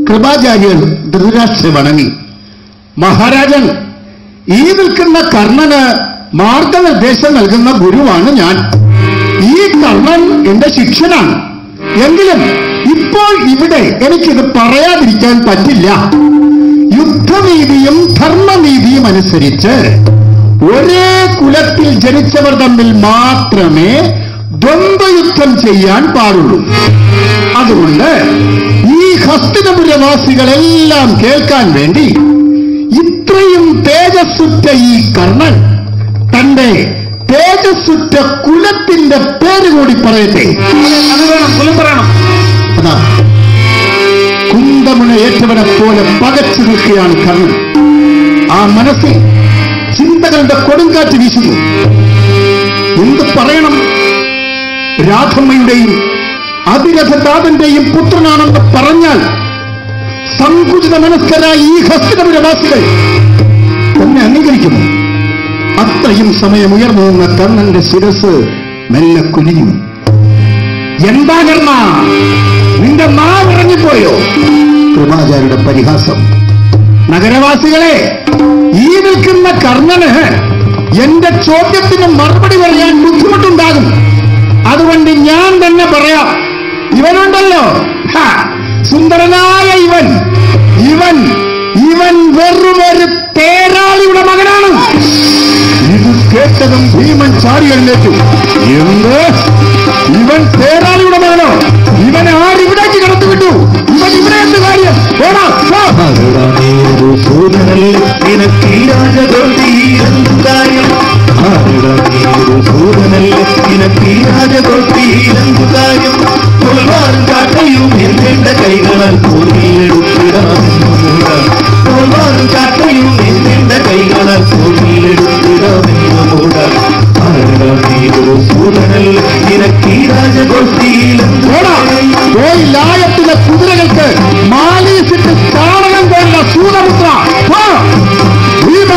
കൃപാചാര്യർ ധൃതരാഷ്ട്ര വണങ്ങി മഹാരാജൻ ഈ നിൽക്കുന്ന കർണന് മാർഗനിർദ്ദേശം നൽകുന്ന ഗുരുവാണ് ഞാൻ ഈ കർണൻ എന്റെ ശിഷ്യനാണ് എങ്കിലും ഇപ്പോൾ ഇവിടെ എനിക്കിത് പറയാതിരിക്കാൻ പറ്റില്ല യുദ്ധനീതിയും ധർമ്മനീതിയും അനുസരിച്ച് ഒരേ കുലത്തിൽ ജനിച്ചവർ തമ്മിൽ മാത്രമേ ദ്വന്ദ്വയുദ്ധം ചെയ്യാൻ പാടുള്ളൂ അതുകൊണ്ട് ഈ ഹസ്തിനപുരവാസികളെല്ലാം കേൾക്കാൻ വേണ്ടി ഇത്രയും തേജസ്സുറ്റ ഈ കർണൻ തന്റെ തേജസ്സുറ്റ കുലത്തിന്റെ പേര് കൂടി പറയട്ടെ അത് വേണം കുലം പറയണം അതാ കുന്തമുന ഏറ്റവനെ പോലെ പകച്ചു നിൽക്കുകയാണ് കർണൻ ആ മനസ്സിൽ ചിന്തകളുടെ കൊടുങ്കാറ്റ് വീശുന്നു എന്ത് പറയണം രാധമ്മയുടെയും അതിരഥദാതന്റെയും പുത്രനാണെന്ന് പറഞ്ഞാൽ സങ്കുചിത മനസ്കരായ ഈ ഹസ്തിനപുരവാസികൾ തന്നെ അംഗീകരിക്കുന്നു അത്രയും സമയം ഉയർന്നു നിന്ന കർണന്റെ ശിരസ് മെല്ലെ കുനിഞ്ഞു എന്താ കർണ നിന്റെ നാവ് ഇറങ്ങിപ്പോയോ കൃപാചാര്യയുടെ പരിഹാസം നഗരവാസികളെ ഈ നിൽക്കുന്ന കർണന് എന്റെ ചോദ്യത്തിന് മറുപടി പറയാൻ ബുദ്ധിമുട്ടുണ്ടാകും അതുകൊണ്ട് ഞാൻ തന്നെ പറയാം ഇവനുണ്ടല്ലോ ഹ, സുന്ദരനായ ഇവൻ ഇവൻ ഇവൻ വെറുമൊരു തേരാളിയുടെ മകനാണ് ഇത് കേട്ടതും ഭീമൻ ചാടി എഴുന്നേറ്റു എന്ത് ഇവൻ തേരാളിയുടെ മകനോ ഇവനെ ആരിവിടേക്ക് കടത്തിവിട്ടു ഇവൻ ഇവിടെ എന്ത് കാര്യം ഓടാ വാ. ആരുടമേതു സൂര്യനല്ലേ നിനക്ക് ഈ രാജകൊട്ടിയിലെന്തുകാര്യം ആരുടമേതു സൂര്യനല്ലേ നിനക്ക് ഈ രാജകൊട്ടിയിലെന്തുകാര്യം തോൽവാറും കാട്ടയും എന്റെ കൈകളാൽ കോരിയിലെടുത്തിടാമെന്നു മൂടാം തോൽവാറും കാട്ടയും എന്റെ കൈകളാൽ കോരിയിലെടുത്തിടാമെന്നു മൂടാം ആരുടമേതു സൂര്യനല്ലേ നിനക്ക് ഈ ഓടാ രാജകൊട്ടിയിലെന്തുകാര്യം പോയി ലായത്തിലെ കുതിരകൾക്ക് മാലീസിട്ട് ചാണകം പോലുള്ള സൂതപുത്ര പോ. ഭീമാ!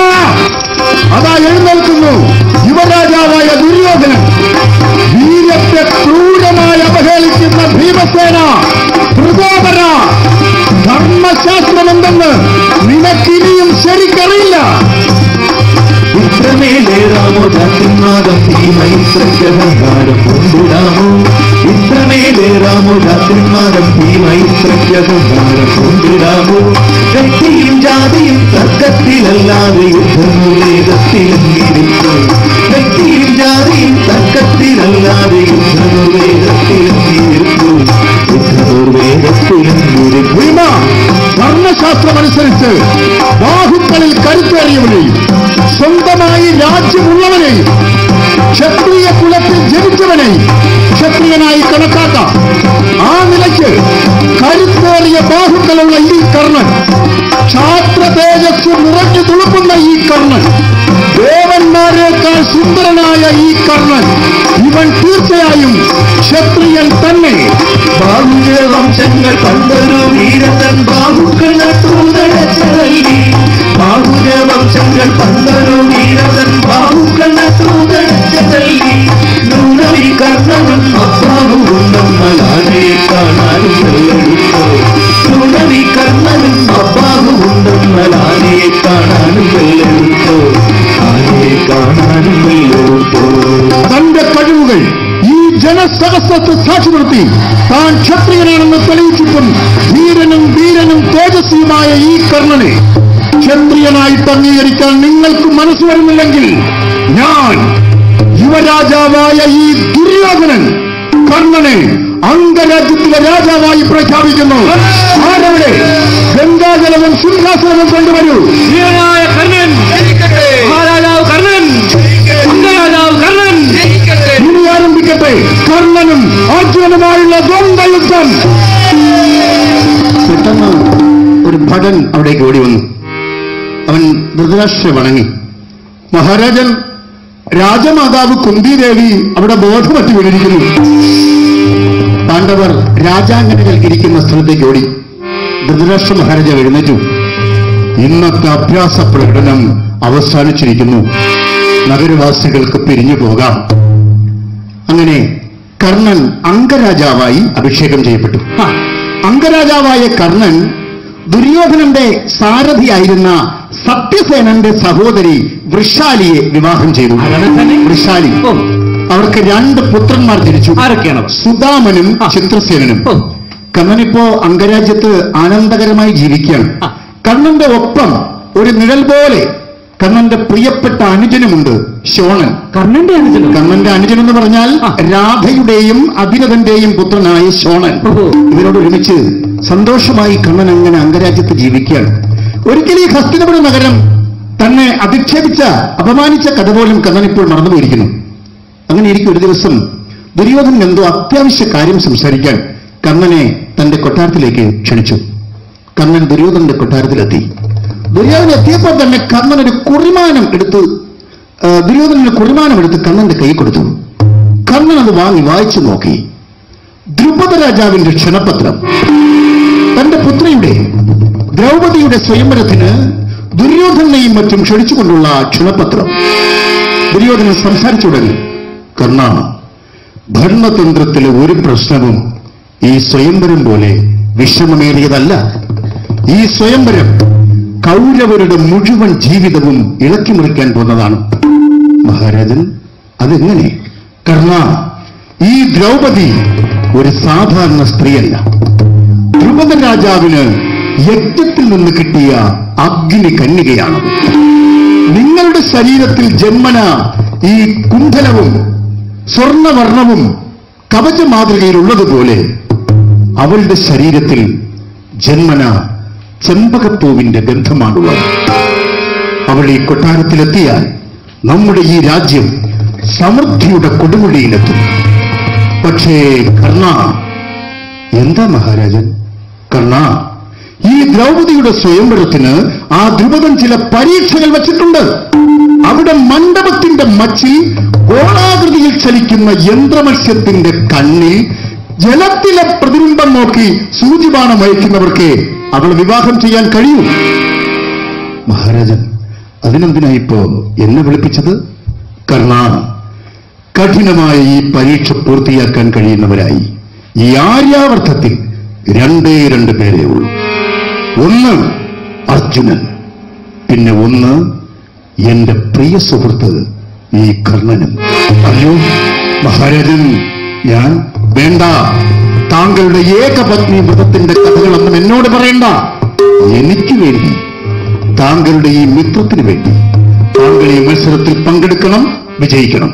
അതാ എഴുന്നേൽക്കുന്നു യുവരാജാവായ ദുര്യോധനൻ വീര്യത്തെ ക്രൂരമായി അപഹേളിക്കുന്ന ഭീമസേന പ്രകോപന ധർമ്മശാസ്ത്രമെന്തെന്ന് നിനക്കിനിയും ശരിക്കറിയില്ല ഇത്രമേലേറാമോ ജാതിമാതം ഭീമൈത്രജ്ഞാരം കൊണ്ടിടാമോ ഇത്രമേലേറാമോ ജാതിമാതം ഭീമൈത്രജ്ഞാരം കൊണ്ടിടാമോ വ്യക്തിയും ജാതിയും തർക്കത്തിലല്ലാതെ യുദ്ധനിർവേദത്തിലും ഇരിക്കും വ്യക്തിയും ജാതിയും തർക്കത്തിലല്ലാതെ യുദ്ധനിർവേദത്തിലും ഇരിക്കും യുദ്ധനിർവേദത്തിലും ഇരിക്കും ഭീമ ധർമ്മശാസ്ത്രമനുസരിച്ച് ബാഹുക്കളിൽ കരുത്തേറിയവനെയും സ്വന്തമായി രാജ്യമുള്ളവനെയും ക്ഷത്രിയ കുലത്തിൽ ജനിച്ചവനെയും ക്ഷത്രിയനായി കണക്കാക്കാം ആ നിലയ്ക്ക് കരുത്തേറിയ ബാഹുക്കളുള്ള ഈ കർണൻ ക്ഷാത്ര തേജസ് നിറഞ്ഞു തുളുമ്പുന്ന ഈ കർണൻ ദേവന്മാരെക്കാൾ സുന്ദരനായ ഈ കർണൻ ഇവൻ തീർച്ചയായും ക്ഷത്രിയൻ തന്നെ ബാഹുജ വംശങ്ങൾ പണ്ടൊരു വീരതൻ ബാഹുക്കൾ തൂതടച്ചതല്ലി ബാഹുജ വംശങ്ങൾ പണ്ടൊരു വീരതൻ ബാഹുക്കൾ തൂതടച്ചതല്ലി നൂനവി കർണവൻ അബ്ബാഹുണ്ടെന്നലാനെ കാണാനും വെള്ളെടുത്തോ നൂനവി കർണവൻ അബ്ബാഹുണ്ടെന്നലാനെ കാണാനും വെള്ളെടുത്തോ ആനെ കാണാനും വെള്ളെടുത്തോ തന്റെ കഴിവുകൾ ഈ ജനസഹസ്രത്തെ സാക്ഷി നിർത്തി താൻ ക്ഷത്രിയനാണെന്ന് തെളിയിച്ചിട്ടും ധീരനും ധീരനും തേജസ്വിയുമായ ഈ കർണനെ ക്ഷത്രിയനായിട്ട് അംഗീകരിക്കാൻ നിങ്ങൾക്ക് മനസ്സ് വരുന്നില്ലെങ്കിൽ ഞാൻ യുവരാജാവായ ഈ ദുര്യോധനൻ കർണനെ അംഗരാജ്യത്തിലെ രാജാവായി പ്രഖ്യാപിക്കുന്നു ആരവിടെ ഗംഗാജലവും സിംഹാസനവും കൊണ്ടുവരൂ ധീരനായ കർണൻ മഹാരാജാവ് കർണൻ അംഗരാജാവ് കർണൻ ഇനി ആരംഭിക്കട്ടെ കർണനും അർജുനനുമായുള്ള ദ്വന്ദ്വയുദ്ധം പെട്ടെന്ന് ഒരു ഭടൻ അവിടേക്ക് ഓടി വന്നു അവൻ ധൃതരാഷ്ട്ര വണങ്ങി മഹാരാജൻ രാജമാതാവ് കുന്തിദേവി അവിടെ ബോധമറ്റ് വീണിരിക്കുന്നു പാണ്ഡവർ രാജാങ്കനകൾ ഇരിക്കുന്ന സ്ഥലത്തേക്ക് ഓടി ധൃതരാഷ്ട്ര മഹാരാജാവ് എഴുന്നേറ്റു ഇന്നത്തെ അഭ്യാസ പ്രകടനം അവസാനിച്ചിരിക്കുന്നു നഗരവാസികൾക്ക് പിരിഞ്ഞു പോകാം അങ്ങനെ കർണൻ അംഗരാജാവായി അഭിഷേകം ചെയ്യപ്പെട്ടു ആ, അംഗരാജാവായ കർണൻ ദുര്യോധനന്റെ സാരഥിയായിരുന്ന സത്യസേനന്റെ സഹോദരി വൃഷാലിയെ വിവാഹം ചെയ്തു ആരാണ് തന്നെ? വൃഷാലി ഓ. അവർക്ക് രണ്ട് പുത്രന്മാർ ജനിച്ചു ആരൊക്കെയാണ് അവർ? സുദാമനും ആ. ചിത്രസേനനും ഓ. കണ്ണനിപ്പോ അംഗരാജ്യത്ത് ആനന്ദകരമായി ജീവിക്കുകയാണ് ആ. കണ്ണന്റെ ഒപ്പം ഒരു നിഴൽ പോലെ കണ്ണന്റെ പ്രിയപ്പെട്ട അനുജനുമുണ്ട് ശോണൻ കർണന്റെ അനുജനം കണ്ണന്റെ അനുജൻ എന്ന് പറഞ്ഞാൽ ആ. രാധയുടെയും അഭിനവന്റെയും പുത്രനായ ശോണൻ ഓഹോ. ഇവരോട് ഒരുമിച്ച് സന്തോഷമായി കണ്ണൻ അങ്ങനെ അംഗരാജ്യത്ത് ജീവിക്കുകയാണ് ഒരിക്കലും ഈ ഹസ്തിനപുര നഗരം തന്നെ അധിക്ഷേപിച്ച അപമാനിച്ച കഥ പോലും കണ്ണൻ ഇപ്പോൾ മറന്നുപോയിരിക്കുന്നു അങ്ങനെ ഇരിക്കും ഒരു ദിവസം ദുര്യോധനൻ എന്തോ അത്യാവശ്യ കാര്യം സംസാരിക്കാൻ കണ്ണനെ തന്റെ കൊട്ടാരത്തിലേക്ക് ക്ഷണിച്ചു കണ്ണൻ ദുര്യോധനന്റെ കൊട്ടാരത്തിലെത്തി ദുര്യോധനൻ എത്തിയപ്പോൾ തന്നെ കണ്ണൻ ഒരു കുറിമാനം എടുത്ത് ആ, ദുര്യോധനന് കുറിമാനം എടുത്ത് കണ്ണന്റെ കൈ കൊടുത്തു കണ്ണൻ അത് വാങ്ങി വായിച്ചു നോക്കി ദ്രുപദ രാജാവിന്റെ ക്ഷണപത്രം തന്റെ പുത്രിയുടെ ദ്രൗപദിയുടെ സ്വയംവരത്തിന് ദുര്യോധനെയും മറ്റും ക്ഷണിച്ചുകൊണ്ടുള്ള ക്ഷണപത്രം ദുര്യോധനൻ സംസാരിച്ചു തുടങ്ങി കർണ ഭരണതന്ത്രത്തിലെ ഒരു പ്രശ്നവും ഈ സ്വയംവരം പോലെ വിഷമമേറിയതല്ല ഈ സ്വയംവരം കൗരവരുടെ മുഴുവൻ ജീവിതവും ഇളക്കിമറിക്കാൻ പോകുന്നതാണ് മഹാരാജൻ അതെങ്ങനെ കർണ ഈ ദ്രൗപദി ഒരു സാധാരണ സ്ത്രീയല്ല ധ്രുപദ രാജാവിന് യജ്ഞത്തിൽ നിന്ന് കിട്ടിയ അഗ്നി കന്യകയാണ് നിങ്ങളുടെ ശരീരത്തിൽ ജന്മന ഈ കുണ്ഡലവും സ്വർണവർണവും കവച മാതൃകയിലുള്ളതുപോലെ അവളുടെ ശരീരത്തിൽ ജന്മന ചെമ്പകപ്പൂവിന്റെ ഗന്ധമാണുള്ളത് അവൾ ഈ കൊട്ടാരത്തിലെത്തിയാൽ നമ്മുടെ ഈ രാജ്യം സമൃദ്ധിയുടെ കൊടുമുടിയിലെത്തും പക്ഷേ കർണ എന്താ മഹാരാജൻ കർണ ഈ ദ്രൗപദിയുടെ സ്വയംവരത്തിന് ആ ധ്രുപദൻ ചില പരീക്ഷകൾ വച്ചിട്ടുണ്ട് അവിടെ മണ്ഡപത്തിന്റെ മച്ചിൽ ഗോളാകൃതിയിൽ ചലിക്കുന്ന യന്ത്രമത്സ്യത്തിന്റെ കണ്ണിൽ ജലത്തിലെ പ്രതിബിംബം നോക്കി സൂചിബാണം അയക്കുന്നവർക്ക് അവൾ വിവാഹം ചെയ്യാൻ കഴിയൂ മഹാരാജൻ അതിനെന്തിനാ ഇപ്പോ എന്നെ വിളിപ്പിച്ചത് കർണ കഠിനമായ ഈ പരീക്ഷ പൂർത്തിയാക്കാൻ കഴിയുന്നവരായി ഈ ആര്യാവർത്ഥത്തിൽ രണ്ടേ രണ്ട് പേരേ ഉള്ളൂ ഒന്ന് അർജുനൻ പിന്നെ ഒന്ന് എന്റെ പ്രിയ സുഹൃത്ത് ഈ കർണനും അയ്യോ മഹാരാജൻ ഞാൻ വേണ്ട താങ്കളുടെ ഏകപത്നി വ്രതത്തിന്റെ കഥകളൊന്നും എന്നോട് പറയണ്ട എനിക്ക് വേണ്ടി താങ്കളുടെ ഈ മിത്രത്തിന് വേണ്ടി താങ്കൾ ഈ മത്സരത്തിൽ പങ്കെടുക്കണം വിജയിക്കണം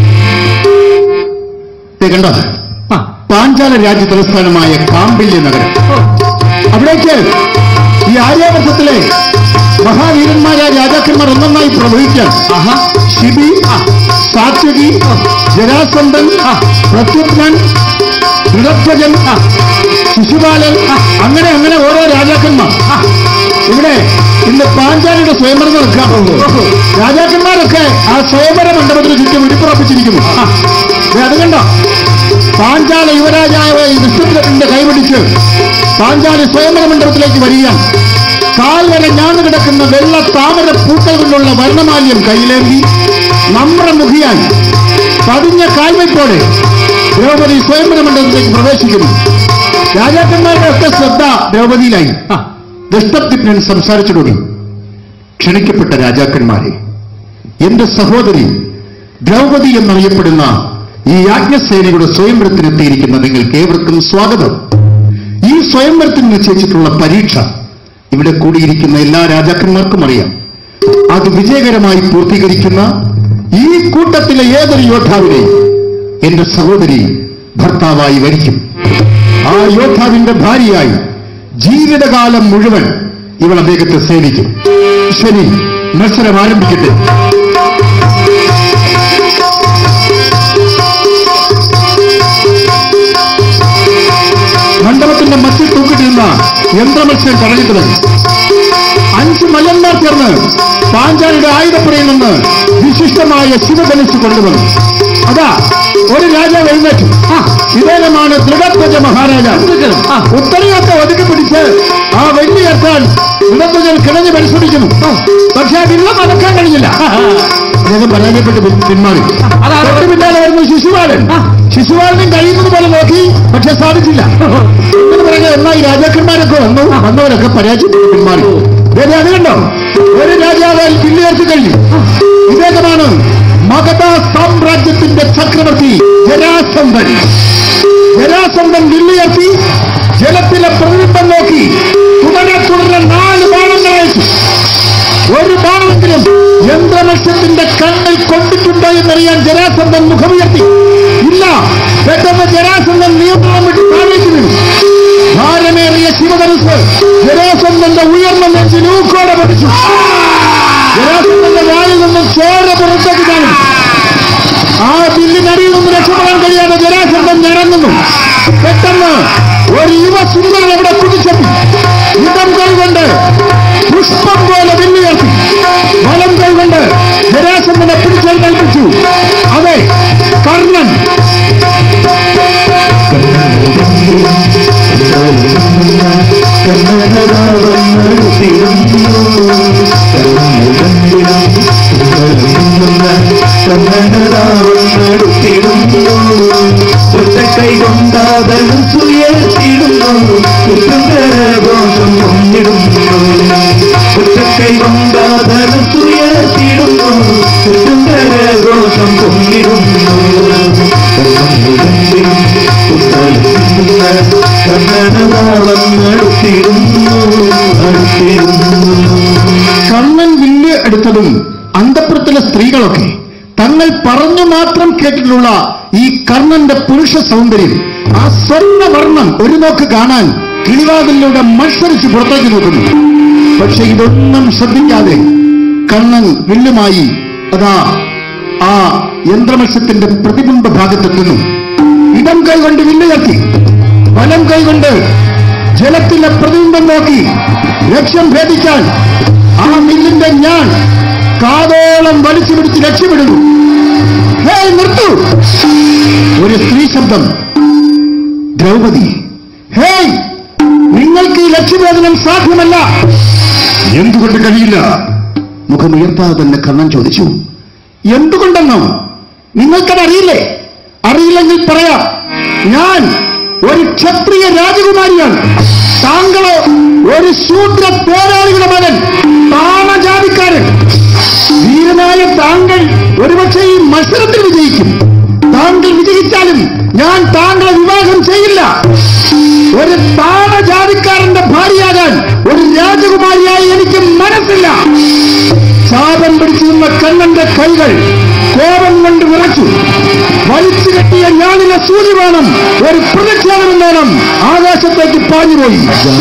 ദേ കണ്ട ആ. പാഞ്ചാല രാജ്യ തലസ്ഥാനമായ കാമ്പില്യ നഗരം ഓ. അവിടേക്ക് ഈ ആര്യാവർഷത്തിലെ മഹാവീരന്മാരായ രാജാക്കന്മാർ ഒന്നൊന്നായി പ്രവഹിക്കാൻ ആഹാ. ശിബി സാത്യകി ജരാസന്ധൻ പ്രത്യുപ്നൻ ദൃഢധ്വജൻ ശിശുപാലൻ അങ്ങനെ അങ്ങനെ ഓരോ രാജാക്കന്മാർ ഇവിടെ ഇന്ന് പാഞ്ചാലിയുടെ സ്വയംവരം നടക്കാൻ പോകുന്നു രാജാക്കന്മാരൊക്കെ ആ സ്വയംവര മണ്ഡപത്തിന് ചുറ്റും ഇടിപ്പുറപ്പിച്ചിരിക്കുന്നു ദേ അത് കണ്ടോ പാഞ്ചാല യുവരാജാവ് ഈ വിഷ്ണുപ്രഭുവിന്റെ കൈപിടിച്ച് പാഞ്ചാലി സ്വയംവര മണ്ഡപത്തിലേക്ക് വരികയാണ് കാൽ വരെ ഞാണ് കിടക്കുന്ന വെള്ള താമര പൂക്കൾ കൊണ്ടുള്ള വർണ്ണമാല്യം കയ്യിലേന്തി നമ്രമുഖിയായി പതിഞ്ഞ കാൽവയ്പോടെ ദ്രൗപദി സ്വയംവര മണ്ഡപത്തിലേക്ക് പ്രവേശിക്കുന്നു രാജാക്കന്മാരുടെ ഒക്കെ ശ്രദ്ധ ദ്രൗപദിയിലായി ആ. ദഷ്ടപ്തിപ്നൻ സംസാരിച്ചു തുടങ്ങി ക്ഷണിക്കപ്പെട്ട രാജാക്കന്മാരെ എന്റെ സഹോദരി ദ്രൗപദി എന്നറിയപ്പെടുന്ന ഈ യാജ്ഞസേനയുടെ സ്വയംവരത്തിനെത്തിയിരിക്കുന്ന നിങ്ങൾക്ക് ഏവർക്കും സ്വാഗതം ഈ സ്വയംവരത്തിന് നിശ്ചയിച്ചിട്ടുള്ള പരീക്ഷ ഇവിടെ കൂടിയിരിക്കുന്ന എല്ലാ രാജാക്കന്മാർക്കും അറിയാം അത് വിജയകരമായി പൂർത്തീകരിക്കുന്ന ഈ കൂട്ടത്തിലെ ഏതൊരു യോദ്ധാവിനെയും എന്റെ സഹോദരി ഭർത്താവായി വരിക്കും ആ യോദ്ധാവിന്റെ ഭാര്യയായി ജീവിതകാലം മുഴുവൻ ഇവൾ അദ്ദേഹത്തെ സേവിക്കും ശരി മത്സരം ആരംഭിക്കട്ടെ മണ്ഡപത്തിന്റെ മച്ചിൽ തൂക്കിട്ടിരുന്ന യന്ത്രമത്സ്യം തടഞ്ഞു തുടങ്ങി അഞ്ച് മല്ലന്മാർ ചേർന്ന് പാഞ്ചാലിയുടെ ആയുധപ്പുറയിൽ നിന്ന് വിശിഷ്ടമായ ശിവധനുസ് കൊണ്ടുവന്നു അതാ ഒരു രാജാവ് എഴുന്നേറ്റു ആ ഇദ്ദേഹമാണ് ദൃഢധ്വജ മഹാരാജാവ് ദൃഢധ്വജൻ, ആ. ഉത്തരയൊക്കെ ഒതുക്കി പിടിച്ച് ആ വെള്ളി എത്താൻ ദൃഢധ്വജൻ കിണഞ്ഞ് പരിശ്രമിക്കുന്നു പക്ഷേ അതില്ല നടക്കാൻ കഴിഞ്ഞില്ല അദ്ദേഹം പരാജയപ്പെട്ട് പിൻ- പിന്മാറി അതാണ് തൊട്ട് പിന്നാലെ വരുന്നു ശിശുപാലൻ ശിശുപാലനും കഴിയുന്നത് പോലെ നോക്കി പക്ഷെ സാധിച്ചില്ല ഇതിന് പിറകെ എന്നാ ഈ രാജാക്കന്മാരൊക്കെ വന്നു വന്നവരൊക്കെ പരാജയപ്പെട്ടു പിന്മാറി ദേ അത് കണ്ടോ ഒരു രാജാവ് വില്ലുയർത്തി കഴിഞ്ഞു ഇദ്ദേഹമാണ് മഗധ സാമ്രാജ്യത്തിന്റെ ചക്രവർത്തി ജരാസന്ധൻ ജരാസന്ധൻ വില്ലുയർത്തി ജലത്തിലെ പ്രതിബിംബം നോക്കി തുടരെ തുടരെ നാല് ബാണങ്ങൾ അയച്ചു ഒരു ബാണമെങ്കിലും യന്ത്രമത്സ്യത്തിന്റെ കണ്ണിൽ കൊണ്ടിട്ടുണ്ടോ എന്നറിയാൻ ജരാസന്ധൻ മുഖമുയർത്തി ഇല്ല പെട്ടെന്ന് ജരാസന്ധൻ നിയന്ത്രണം വിട്ട് താഴേക്ക് വീണു ഭാരമേറിയ ശിവധനുസ് ജരാസന്ധന്റെ ഉയർന്ന നെഞ്ചിൽ ഊക്കോടെ പഠിച്ചു ജരാസന്ധന്റെ വായിൽ നിന്നും ചോര പുറത്തേക്ക് കാണും ആ ബില്ലിനടിയിൽ നിന്ന് രക്ഷപ്പെടാൻ കഴിയാതെ ജരാസന്ധൻ ഞരങ്ങുന്നു പെട്ടെന്ന് ഒരു യുവ സുന്ദരൻ അവിടെ കുതിച്ചെത്തി ഇടം കൈകൊണ്ട് പുഷ്പം പോലെ വില്ലുയർത്തി വലം കൈകൊണ്ട് ജരാസന്ധനെ പിടിച്ചെഴുന്നേൽപ്പിച്ചു അതെ കർണൻ കൈ കൊണ്ടാതലും സുയർത്തിടുന്നു ഘോഷം കൊണ്ടിടുന്നു ഒറ്റക്കൈ കൊണ്ടാതലും സുയർത്തിടുന്നു ഘോഷം കൊണ്ടിടുന്നു അടുത്തിരുന്നു അടുത്തിരുന്നു കണ്ണൻ വില്ല് എടുത്തതും അന്തപ്പുരത്തിലെ സ്ത്രീകളൊക്കെ തങ്ങൾ പറഞ്ഞു മാത്രം കേട്ടിട്ടുള്ള ഈ കർണന്റെ പുരുഷ സൗന്ദര്യം ആ സ്വർണ്ണവർണ്ണം ഒരു നോക്ക് കാണാൻ കിളിവാതിലൂടെ മത്സരിച്ച് പുറത്തേക്ക് നോക്കുന്നു പക്ഷെ ഇതൊന്നും ശ്രദ്ധിക്കാതെ കണ്ണൻ വില്ലുമായി അതാ ആ യന്ത്രമത്സ്യത്തിന്റെ പ്രതിബിംബ ഭാഗത്തെത്തുന്നു ഇടം കൈകൊണ്ട് വില്ലുയർത്തി വലം കൈകൊണ്ട് ജലത്തിലെ പ്രതിബിംബം നോക്കി ലക്ഷ്യം ഭേദിക്കാൻ ആ മില്ലിന്റെ ഞാൻ കാതോളം വലിച്ചു പിടിച്ച് ലക്ഷ്യമിടുന്നു ഹേ നിർത്തു ഒരു സ്ത്രീ ശബ്ദം ദ്രൗപദി ഹേയ് നിങ്ങൾക്ക് ഈ ലക്ഷ്യഭേദനം സാധ്യമല്ല എന്തുകൊണ്ട് കഴിയില്ല മുഖമുയർത്താതെ തന്നെ കണ്ണൻ ചോദിച്ചു എന്തുകൊണ്ടെന്നോ നിങ്ങൾക്കത് അറിയില്ലേ അറിയില്ലെങ്കിൽ പറയാം ഞാൻ ഒരു ക്ഷത്രിയ രാജകുമാരിയാണ് താങ്കളോ ഒരു ശൂദ്ര പോരാളിയുടെ മകൻ താണജാതിക്കാരൻ ധീരനായ താങ്കൾ ഒരുപക്ഷെ ഈ മത്സരത്തിൽ വിജയിക്കും താങ്കൾ വിജയിച്ചാലും ഞാൻ താങ്കളെ വിവാഹം ചെയ്യില്ല ഒരു താണജാതിക്കാരന്റെ ഭാര്യയാകാൻ ഒരു രാജകുമാരിയായി എനിക്ക് മനസ്സില്ല ശാപം പിടിച്ചു നിന്ന കണ്ണന്റെ കൈകൾ കോപം കൊണ്ട് വിറച്ചു വലിച്ചു കെട്ടിയ ഞാനിലെ സൂര്യ വേണം ഒരു പ്രതിഷേധം വേണം ആകാശത്തേക്ക് പാഞ്ഞുപോയി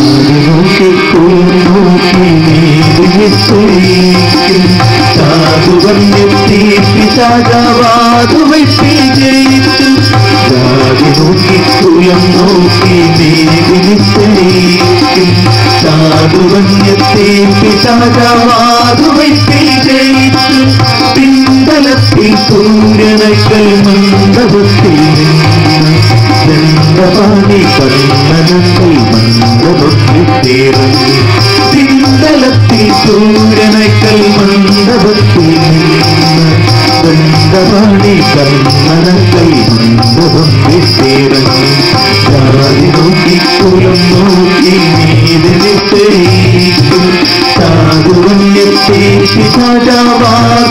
പിന്തലത്തിൽ സൂര്യനകൾ മന്ദബുദ്ധി ചന്ദ്രപാണി കണ്ണനത്തിൽ മന്ദബുദ്ധി തേറങ്ങി പിന്തലത്തിൽ സൂര്യനകൾ മന്ദബുദ്ധി ചന്ദ്രപാണി കണ്ണനത്തിൽ മന്ദബുദ്ധി തേറങ്ങി ജാതി നോക്കി കുലം നോക്കി നീതിരിക്കും സാധുവന്യത്തെ പിശാചാവാ